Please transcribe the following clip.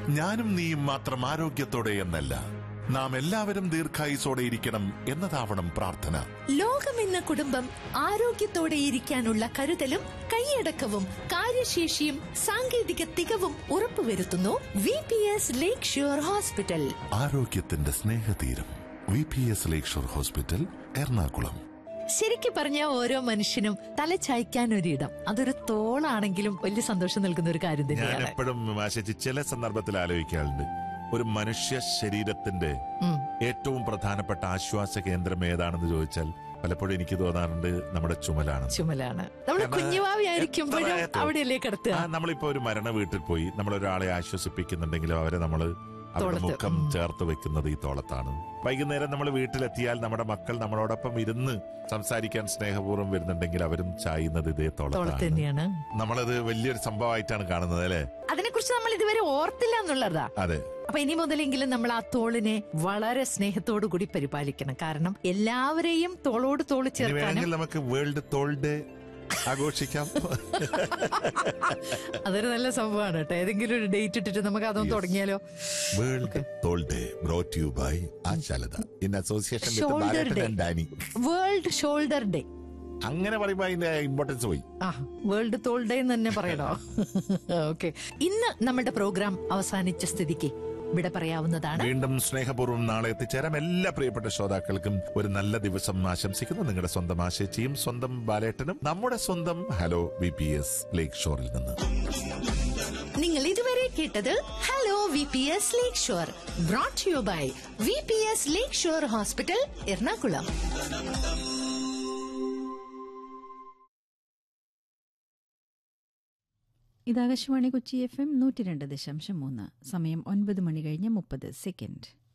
ഞാനും നീയും മാത്രം ആരോഗ്യത്തോടെ എന്നല്ല നാം എല്ലാവരും ദീർഘായുസോടെ ഇരിക്കണം എന്നതാവണം പ്രാർത്ഥന ലോകമെന്ന കുടുംബം ആരോഗ്യത്തോടെ ഇരിക്കാനുള്ള കരുതലും കൈയടക്കവും കാര്യശേഷിയും സാങ്കേതിക തികവും ഉറപ്പുവരുത്തുന്നു V P S lakeshore hospital ആരോഗ്യത്തിന്റെ സ്നേഹതീരം V P S lakeshore hospital Ernakulam ശരിക്കു പറഞ്ഞ ഓരോ മനുഷ്യനും തലചായ്ക്കാൻ ഒരിടം അതൊരു തോളാണെങ്കിലും വലിയ സന്തോഷം നൽകുന്ന ഒരു കാര്യം ഞാൻ തന്നെയാണ് എപ്പോഴും ആശിച്ച് ചില സന്ദർഭത്തിൽ ആലോചിക്കാറുണ്ട് ഒരു മനുഷ്യ ശരീരത്തിന്റെ ഉം. ഏറ്റവും പ്രധാനപ്പെട്ട ആശ്വാസ കേന്ദ്രം ഏതാണെന്ന് ചോദിച്ചാൽ പലപ്പോഴും എനിക്ക് തോന്നാറുണ്ട് നമ്മുടെ ചുമലാണ് ചുമലാണ് നമ്മൾ കാരണം കുഞ്ഞുവാവിയായിരിക്കുമ്പോഴും എത്ര ആയത്തോ? അവിടെയല്ലേ കിടത്തുക ആ, നമ്മളിപ്പോ ഒരു മരണ വീട്ടിൽ പോയി നമ്മൾ ഒരാളെ ആശ്വസിപ്പിക്കുന്നുണ്ടെങ്കിലും അവരെ നമ്മൾ അവരുടെ തോളത്ത്, മുഖം ഉം. ചേർത്ത് വെക്കുന്നത് ഈ തോളത്താണ് വൈകുന്നേരം നമ്മൾ വീട്ടിലെത്തിയാൽ നമ്മുടെ മക്കൾ നമ്മളോടൊപ്പം ഇരുന്ന് സംസാരിക്കാൻ സ്നേഹപൂർവ്വം വരുന്നുണ്ടെങ്കിൽ അവരും ചായുന്നത് ഇതേ തോളത്ത് തോളത്താണ് തന്നെയാണ് നമ്മളത് വലിയൊരു സംഭവമായിട്ടാണ് കാണുന്നത് അല്ലേ അതിനെക്കുറിച്ച് നമ്മൾ ഇതുവരെ ഓർത്തില്ല എന്നുള്ളതാ അതെ അപ്പൊ ഇനി മുതലെങ്കിലും നമ്മൾ ആ തോളിനെ വളരെ സ്നേഹത്തോടു കൂടി പരിപാലിക്കണം കാരണം എല്ലാവരെയും തോളോട് തോള് ഇനി ചേർക്കാനും വേണമെങ്കിൽ നമുക്ക് വേൾഡ് തോൾ ഡേ ആഘോഷിക്കാം അതൊരു നല്ല സംഭവമാണ് കേട്ടോ ഏതെങ്കിലും ഒരു ഡേറ്റ് ഇട്ടിട്ട് നമുക്ക് അതൊന്ന് തുടങ്ങിയാലോ വേൾഡ് തോൾ day brought you by Ashalatha in association with shoulder ബാലേട്ടൻ ഡേ ആൻഡ് ഡാനി വേൾഡ് ഷോൾഡർ ഡേ അങ്ങനെ പറയുമ്പോ അതിന്റെ ഇമ്പോർട്ടൻസ് പോയി ആ വേൾഡ് തോൾ ഡേ എന്ന് തന്നെ പറയണോ ഓക്കെ ഇന്ന് നമ്മുടെ പ്രോഗ്രാം അവസാനിച്ച സ്ഥിതിക്ക് ഇവിടെ പറയാവുന്നതാണ് വീണ്ടും സ്നേഹപൂർവ്വം നാളെ എത്തിച്ചേരാം എല്ലാ പ്രിയപ്പെട്ട ശ്രോതാക്കൾക്കും ഒരു നല്ല ദിവസം ആശംസിക്കുന്നു നിങ്ങളുടെ സ്വന്തം ആശയച്ചിയും സ്വന്തം ബാലേട്ടനും നമ്മുടെ സ്വന്തം ഹലോ വി പി എസ് ലേക്ക് ഷോറിൽ നിന്ന് നിങ്ങൾ ഇതുവരെ കേട്ടത് hello V P S Lakeshore brought you by V P S Lakeshore hospital Ernakulam ഇത് ആകാശവാണി കൊച്ചി എഫ് എം നൂറ്റി രണ്ട് ദശാംശം മൂന്ന് സമയം ഒൻപത് മണി കഴിഞ്ഞ് മുപ്പത് സെക്കൻഡ്